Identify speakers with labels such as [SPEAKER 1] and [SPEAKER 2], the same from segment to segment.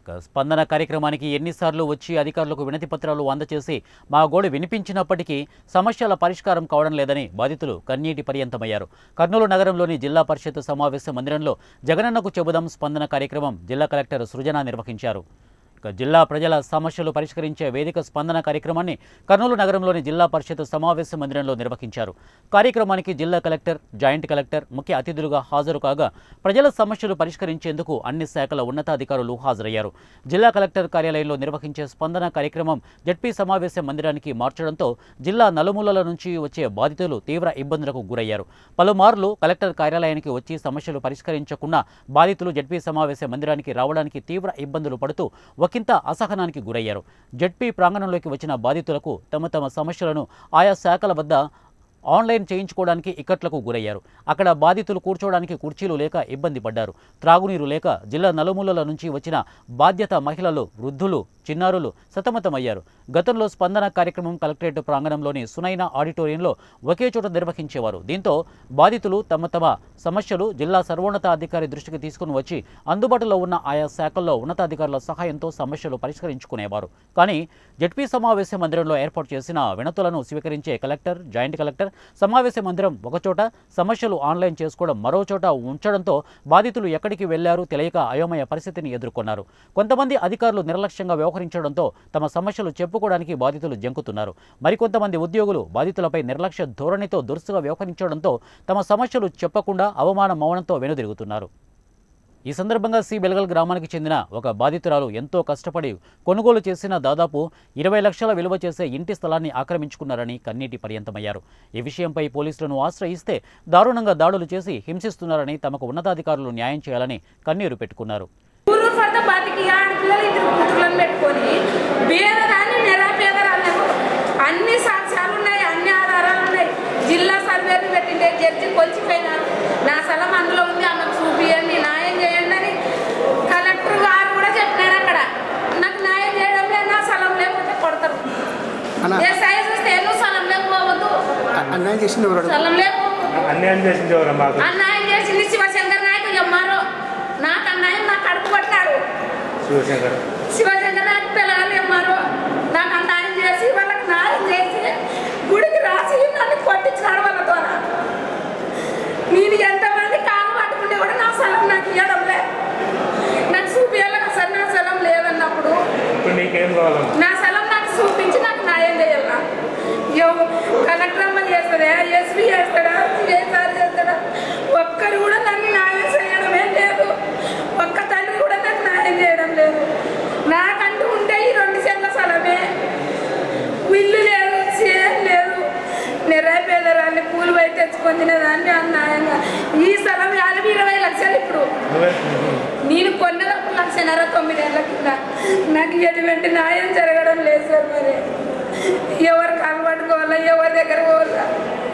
[SPEAKER 1] ఇక స్పందన కార్యక్రమానికి ఎన్నిసార్లు వచ్చి అధికారులకు వినతి పత్రాలు అందచేసి మా గోడు వినిపించినప్పటికీ సమస్యల పరిష్కారం కావడం లేదని బాధితులు కన్నీటి పర్యంతమయ్యారు కర్నూలు నగరంలోని జిల్లా పరిషత్ సమావేశ మందిరంలో జగనన్నకు చెబుదాం స్పందన కార్యక్రమం జిల్లా కలెక్టర్ సృజన నిర్వహించారు ఇక జిల్లా ప్రజల సమస్యలు పరిష్కరించే వేదిక స్పందన కార్యక్రమాన్ని కర్నూలు నగరంలోని జిల్లా పరిషత్ సమావేశ మందిరంలో నిర్వహించారు కార్యక్రమానికి జిల్లా కలెక్టర్ జాయింట్ కలెక్టర్ ముఖ్య అతిథులుగా హాజరు కాగా ప్రజల సమస్యలు పరిష్కరించేందుకు అన్ని శాఖల ఉన్నతాధికారులు హాజరయ్యారు జిల్లా కలెక్టర్ కార్యాలయంలో నిర్వహించే స్పందన కార్యక్రమం జడ్పీ సమావేశ మందిరానికి మార్చడంతో జిల్లా నలుమూలల నుంచి వచ్చే బాధితులు తీవ్ర ఇబ్బందులకు గురయ్యారు పలుమార్లు కలెక్టర్ కార్యాలయానికి వచ్చి సమస్యలు పరిష్కరించకుండా బాధితులు జడ్పీ సమావేశ మందిరానికి రావడానికి తీవ్ర ఇబ్బందులు పడుతూ ఒకంత అసహనానికి గురయ్యారు జడ్పీ ప్రాంగణంలోకి వచ్చిన బాధితులకు తమ తమ సమస్యలను ఆయా శాఖల వద్ద ఆన్లైన్ చేయించుకోవడానికి ఇక్కట్లకు గురయ్యారు అక్కడ బాధితులు కూర్చోవడానికి కుర్చీలు లేక ఇబ్బంది పడ్డారు త్రాగునీరు లేక జిల్లా నలుమూలల నుంచి వచ్చిన బాధ్యత మహిళలు వృద్ధులు చిన్నారులు సతమతమయ్యారు గతంలో స్పందన కార్యక్రమం కలెక్టరేట్ ప్రాంగణంలోని సునైన ఆడిటోరియంలో ఒకే చోట నిర్వహించేవారు దీంతో బాధితులు తమ తమ సమస్యలు జిల్లా సర్వోన్నతాధికారి దృష్టికి తీసుకుని వచ్చి అందుబాటులో ఉన్న ఆయా శాఖల్లో ఉన్నతాధికారుల సహాయంతో సమస్యలు పరిష్కరించుకునేవారు కానీ జడ్పీ సమావేశ మందిరంలో ఏర్పాటు చేసిన వినతులను స్వీకరించే కలెక్టర్ జాయింట్ కలెక్టర్ సమావేశ మందిరం ఒకచోట సమస్యలు ఆన్లైన్ చేసుకోవడం మరో చోట ఉంచడంతో బాధితులు ఎక్కడికి వెళ్లారు తెలియక అయోమయ పరిస్థితిని ఎదుర్కొన్నారు కొంతమంది అధికారులు నిర్లక్ష్యంగా వ్యవహరించడంతో తమ సమస్యలు చెప్పుకోవడానికి బాధితులు జంకుతున్నారు మరికొంతమంది ఉద్యోగులు బాధితులపై నిర్లక్ష్య ధోరణితో దురుసుగా వ్యవహరించడంతో తమ సమస్యలు చెప్పకుండా అవమాన మౌనంతో వెనుదిరుగుతున్నారు ఈ సందర్భంగా సి బెలగల్ గ్రామానికి చెందిన ఒక బాధితురాలు ఎంతో కష్టపడి కొనుగోలు చేసిన దాదాపు ఇరవై లక్షల విలువ చేసే ఇంటి స్థలాన్ని ఆక్రమించుకున్నారని కన్నీటి పర్యంతమయ్యారు ఈ విషయంపై పోలీసులను ఆశ్రయిస్తే దారుణంగా దాడులు చేసి హింసిస్తున్నారని తమకు ఉన్నతాధికారులు న్యాయం చేయాలని కన్నీరు పెట్టుకున్నారు
[SPEAKER 2] ఊరు పడితే బతికి ఆడపిల్లలు ఇద్దరు కూతుర్లను పెట్టుకొని పేదరాన్ని నిరాపేదరాన్ని అన్ని సాక్ష్యాలు ఉన్నాయి అన్ని ఆధారాలు ఉన్నాయి జిల్లా సర్వేలు పెట్టిండే జడ్జి కొలిచిపోయినారు నా స్థలం అందులో ఉంది ఆమెకు చూపియండి న్యాయం చేయండి అని కలెక్టర్ గారు కూడా చెప్పినారు అక్కడ నాకు న్యాయం చేయడం లేదు నా స్థలం లేకపోతే కొడతారు
[SPEAKER 3] అన్న.
[SPEAKER 2] ఏ సైజ్ వస్తే ఎన్నో స్థలం లేకపోవద్దు
[SPEAKER 3] అన్యాయం చేసింది ఎవరు
[SPEAKER 2] స్థలం లేకపోవద్దు
[SPEAKER 4] అన్యాయం చేసింది ఎవరు మాకు
[SPEAKER 2] అన్యాయం చేసింది శివశంకర్ నాయకు చెప్పారు నాకు అన్యాయం నాకు కడుపు పట్టినాడు
[SPEAKER 4] శివశంకర్
[SPEAKER 2] శివశంకర్ నాయకు పిల్లలు చెప్పారు నాకు అన్యాయం చేసి వాళ్ళకి న్యాయం చేసి గుడికి రాసి నన్ను కొట్టించినాడు వాళ్ళ ద్వారా నేను ఎంతమంది కాలు పట్టుకుంటే కూడా నా స్థలం నాకు ఇవ్వడం లే నాకు చూపించాలని అసలు నా స్థలం లేదన్నప్పుడు
[SPEAKER 4] ఇప్పుడు నీకేం కావాలమ్మా
[SPEAKER 2] నా స్థలం నాకు చూపించి నాకు న్యాయం చేయాల ఎవ- కలెక్టర్ అమ్మ చేస్తాడా ఎస్పీ చేస్తాడా సిఎస్ఆర్ చేస్తాడా ఒక్కరు కూడా నన్ను న్యాయం చేయడమే లేదు ఒక్క తండ్రి కూడా నాకు న్యాయం చేయడం లేదు నాకంటూ ఉంటే ఈ రెండు సెంట్ల స్థలమే ఇల్లు లేదు చేయం లేదు నిరాపేదరాన్ని కూలి పోయి తెచ్చుకొని తినేదాన్ని అన్యాయంగా ఈ స్థలం యాభై ఇరవై లక్షలు ఇప్పుడు
[SPEAKER 4] నువ్వే
[SPEAKER 2] నేను కొన్నది ఒక లక్షన్నర తొమ్మిదేళ్ల కింద నాకు ఎటువంటి న్యాయం జరగడం లేదు సార్ మరి ఎవరు కనబడుకోవాలా ఎవరి దగ్గర పోవాలా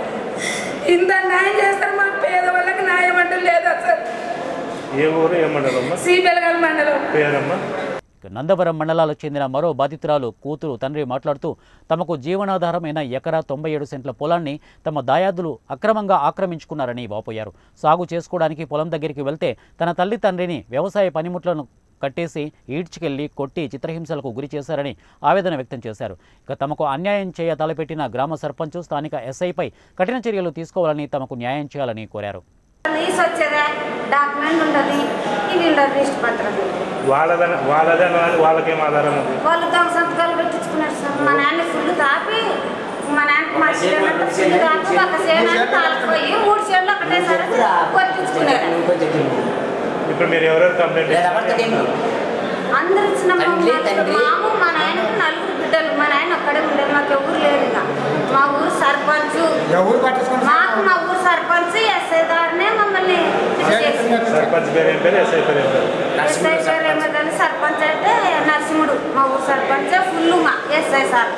[SPEAKER 2] ఇంత న్యాయం చేస్తారు మా పేదవాళ్ళకి న్యాయం అంటూ లేదా సార్
[SPEAKER 4] ఏ ఊరు ఏ మండలమ్మా
[SPEAKER 2] సి బెలగల్ మండలం
[SPEAKER 4] పేరమ్మా
[SPEAKER 1] ఇక నందవరం మండలాలకు చెందిన మరో బాధితురాలు కూతురు తండ్రి మాట్లాడుతూ తమకు జీవనాధారమైన ఎకరా తొంభై ఏడు సెంట్ల పొలాన్ని తమ దాయాదులు అక్రమంగా ఆక్రమించుకున్నారని వాపోయారు సాగు చేసుకోవడానికి పొలం దగ్గరికి వెళ్తే తన తల్లి తండ్రిని వ్యవసాయ పనిముట్లను కట్టేసి ఈడ్చుకెళ్లి కొట్టి చిత్రహింసలకు గురి చేశారని ఆవేదన వ్యక్తం చేశారు ఇక తమకు అన్యాయం చేయ తలపెట్టిన గ్రామ సర్పంచ్ స్థానిక ఎస్ఐపై కఠిన చర్యలు తీసుకోవాలని తమకు న్యాయం చేయాలని కోరారు
[SPEAKER 5] లీస్ వచ్చేదే డాక్యుమెంట్ ఉంటుంది ఇది ఉండదు లిస్ట్ పత్రం
[SPEAKER 4] వాళ్ళదని వాళ్ళదని వాళ్ళకేం ఆధారం ఉంది
[SPEAKER 5] వాళ్ళు దొంగ సంతకాలు పెట్టించుకున్నారు సార్ మా నాన్న ఫుల్ తాపి మా నాన్నకి మా చేనంతా ఫుల్ తాపి ఒక చేను తాలిపోయి మూడు చేనులు ఒకటేసారి కొట్టించుకున్నారు
[SPEAKER 4] ఇప్పుడు మీరు ఎవరెవరు కంప్లైంట్ ఇచ్చారు?
[SPEAKER 5] అందరు ఇచ్చిన మా
[SPEAKER 6] తండ్రి, తండ్రి.
[SPEAKER 5] మాము మా నాయనకు నలుగురు బిడ్డలు మా నాయన అక్కడే ఉండేది మాకు ఎవరు లేరు ఇక మా ఊరు సర్పంచ్
[SPEAKER 3] ఎవరు పట్టించుకుంటారు
[SPEAKER 5] మాకు మా ఊరు సర్పంచ్ ఎస్ఐ గారినే మమ్మల్ని ఇది చేసింది
[SPEAKER 4] సర్పంచ్ పేరు ఏం పేరు ఎస్ఐ పేరు ఏం పేరు
[SPEAKER 5] ఎస్ఐ గారు ఏమో సర్పంచ్ అంటే నరసింహుడు మా ఊరు సర్పంచ్ ఫుల్ మా ఎస్ఐ సార్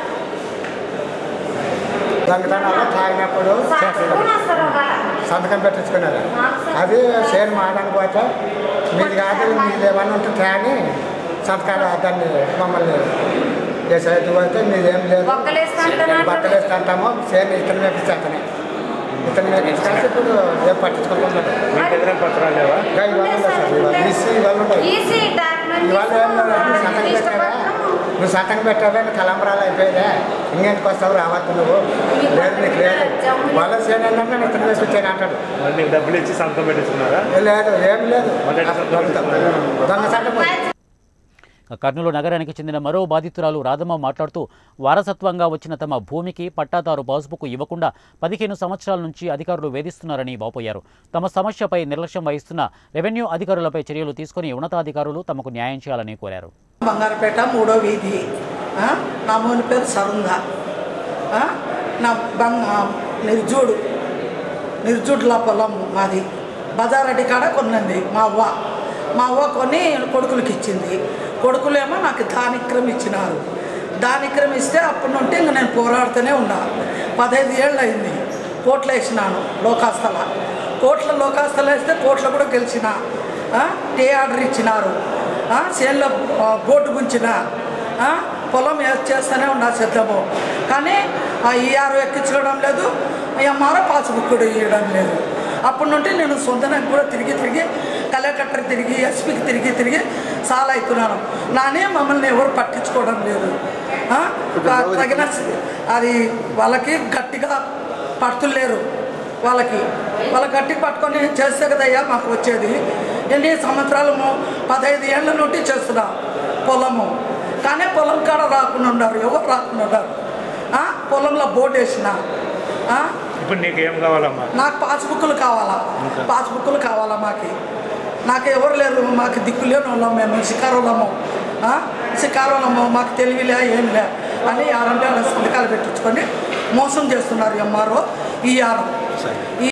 [SPEAKER 3] దొంగతనాలు తాగినప్పుడు
[SPEAKER 5] సాక్షులు వస్తారు ఒక
[SPEAKER 3] సంతకం పెట్టించుకున్నారు అది షేర్ మాడని పోతే మీది కాదు మీది ఏమన్నా ఉంటుంది అని సంతకాలు దాన్ని మమ్మల్ని చేసేది పోతే మీదేం లేదు
[SPEAKER 5] బొక్కలు వేసుకుంటున్నాడు
[SPEAKER 3] బట్టలు వేసుకుంటాము షేర్ ఇతను వేపించేస్తానే ఇతను వేపించుకొని ఇప్పుడు ఏం పట్టించుకుంటున్నారు
[SPEAKER 4] మీకు ఎదురైన పత్రాలు లేవా
[SPEAKER 3] ఇంకా ఇవాళ ఉండదు సార్ ఇవాళ ఈసీ ఇవాళ ఉండదు
[SPEAKER 5] ఈసీ డాక్యుమెంట్
[SPEAKER 3] ఇవాళ ఏం లేదు, నువ్వు సంతకం పెట్టావా నువ్వు సంతకం పెట్టావా నువ్వు తలంబరాలు అయిపోయిందా ఇంకెందుకు వస్తావు రావద్దు నువ్వు లేదు నీకు లేదు వాళ్ళ సేన ఏంటంటే నేను ఇతను వేసి అంటాడు
[SPEAKER 4] మరి నీకు డబ్బులు ఇచ్చి సంతకం పెట్టించుకున్నారా
[SPEAKER 3] లేదు ఏం లేదు
[SPEAKER 4] మరి ఎట్లా సంతకం
[SPEAKER 3] దొంగ సంతకం
[SPEAKER 1] కర్నూలు నగరానికి చెందిన మరో బాధితురాలు రాధమ్మ మాట్లాడుతూ వారసత్వంగా వచ్చిన తమ భూమికి పట్టాదారు పాస్బుక్ ఇవ్వకుండా పదిహేను సంవత్సరాల నుంచి అధికారులు వేధిస్తున్నారని వాపోయారు తమ సమస్యపై నిర్లక్ష్యం వహిస్తున్న రెవెన్యూ అధికారులపై చర్యలు తీసుకుని ఉన్నతాధికారులు తమకు న్యాయం చేయాలని కోరారు
[SPEAKER 6] బంగారపేట మూడో వీధి ఆ, నా మూని పేరు సరుంగ ఆ, నా బంగ నిర్జూడు నిర్జూడుల పొలం మాది బజారడి కాడ కొన్నండి మా అవ్వ మా అవ్వ కొని కొడుకులకి ఇచ్చింది కొడుకులేమో నాకు దానిక్రమ ఇచ్చినారు దానిక్రమ ఇస్తే అప్పటి నుండి ఇంక నేను పోరాడుతూనే ఉన్నా పదహైదు ఏళ్ళు అయింది కోట్లు వేసినాను లోకాస్తల కోట్ల లోకాస్తలు వేస్తే కోట్ల కూడా గెలిచిన ఆ, టీ ఆర్డర్ ఇచ్చినారు ఆ, చేనులో ఆ, బోటు గుంచిన ఆ, పొలం ఏ- చేస్తూనే ఉన్నా సిద్ధము కానీ ఆ ఈఆర్ ఎక్కించడం లేదు ఎంఆర్ఓ పాస్బుక్ కూడా ఇవ్వడం లేదు అప్పటి నుండి నేను సొంతనానికి కూడా తిరిగి తిరిగి కలెక్టర్ తిరిగి ఎస్పీకి తిరిగి తిరిగి చాలా అవుతున్నాను నానే మమ్మల్ని ఎవరు పట్టించుకోవడం లేదు ఆ, తగిన అది వాళ్ళకి గట్టిగా పడుతులేరు వాళ్ళకి వాళ్ళ గట్టి పట్టుకొని చేస్తే కదయ్యా మాకు వచ్చేది ఎన్ని సంవత్సరాలు ము- పదహైదు ఏళ్ళ నుండి చేస్తున్నా పొలము కానీ పొలం కాడ రాకుండా ఉన్నారు ఎవరు రాకుండా ఉన్నారు ఆ? పొలంలో బోర్డు వేసిన ఆ?
[SPEAKER 4] ఇప్పుడు నీకు ఏం కావాలమ్మా
[SPEAKER 6] నాకు పాస్బుక్లు కావాలా పాస్బుక్లు కావాలా మాకు నాకు ఎవరు లేరు మాకు దిక్కు లేని వాళ్ళం మేము శికారులము శికారులము మాకు తెలివిలే ఏం లే అని ఆరంటే సంతకాలు పెట్టించుకొని మోసం చేస్తున్నారు ఎంఆర్ఓ ఈఆర్ఓ ఈ